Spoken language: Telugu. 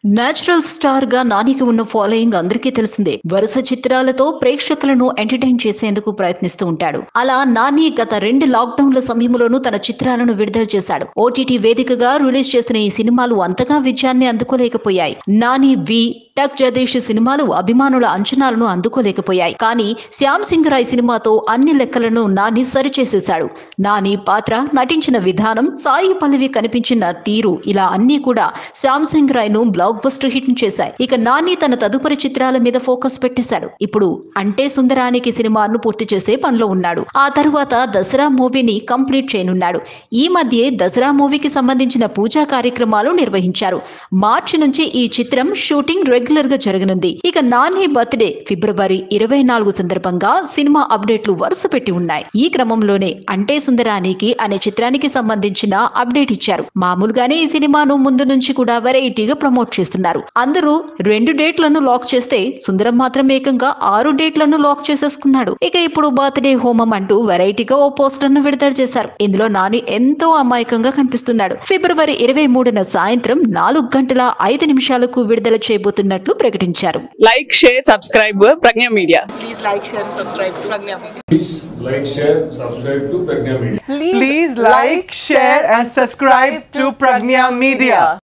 నేచురల్ స్టార్ గా నానికి ఉన్న ఫాలోయింగ్ అందరికీ తెలిసిందే వరుస చిత్రాలతో ప్రేక్షకులను ఎంటర్టైన్ చేసేందుకు ప్రయత్నిస్తూ ఉంటాడు అలా నాని గత రెండు లాక్డౌన్ల సమయంలోనూ తన చిత్రాలను విడుదల చేశాడు ఓటీటీ వేదికగా రిలీజ్ చేసిన ఈ సినిమాలు అంతగా విజయాన్ని అందుకోలేకపోయాయి నాని వి టక్ జగదీష్ సినిమాలు అభిమానుల అంచనాలను అందుకోలేకపోయాయి కానీ శ్యామ్ సింగ్ రాయ్ సినిమాతో అన్ని లెక్కలను నాని సరిచేసేశాడు నాని పాత్ర నటించిన విధానం సాయి పల్లవి కనిపించిన తీరు ఇలా అన్ని కూడా శ్యామ్ సింగ్ రాయ్ ను బ్లాక్ బస్టర్ హిట్ చేశాయి ఇక నాని తన తదుపరి చిత్రాల మీద ఫోకస్ పెట్టేశాడు ఇప్పుడు అంటే సుందరానికి సినిమాను పూర్తి చేసే పనిలో ఉన్నాడు ఆ తరువాత దసరా మూవీని కంప్లీట్ చేయనున్నాడు ఈ మధ్యే దసరా మూవీకి సంబంధించిన పూజా కార్యక్రమాలు నిర్వహించారు మార్చి నుంచి ఈ చిత్రం షూటింగ్ రెగ్యులర్ గా జరగనుంది ఇక నాని బర్త్డే ఫిబ్రవరి ఇరవై నాలుగు సందర్భంగా సినిమా అప్డేట్లు వరుస పెట్టి ఉన్నాయి ఈ క్రమంలోనే అంటే సుందరానికి అనే చిత్రానికి సంబంధించిన అప్డేట్ ఇచ్చారు మామూలుగానే ఈ సినిమాను ముందు నుంచి కూడా వెరైటీగా ప్రమోట్ చేస్తున్నారు అందరూ రెండు డేట్లను లాక్ చేస్తే సుందరం మాత్రం ఏకంగా ఆరు డేట్లను లాక్ చేసేసుకున్నాడు ఇక ఇప్పుడు బర్త్డే హోమం అంటూ వెరైటీగా ఓ పోస్టర్ ను విడుదల చేశారు ఇందులో నాని ఎంతో అమాయకంగా కనిపిస్తున్నాడు ఫిబ్రవరి ఇరవై మూడున సాయంత్రం నాలుగు గంటల ఐదు నిమిషాలకు విడుదల చేయబోతున్నట్లు ప్రకటించారు like, share, subscribe Pragya Media. Please like, share, and subscribe to Pragya Media. Please like, share, subscribe to Pragna Media. Please like, share, and subscribe to Pragnya Media.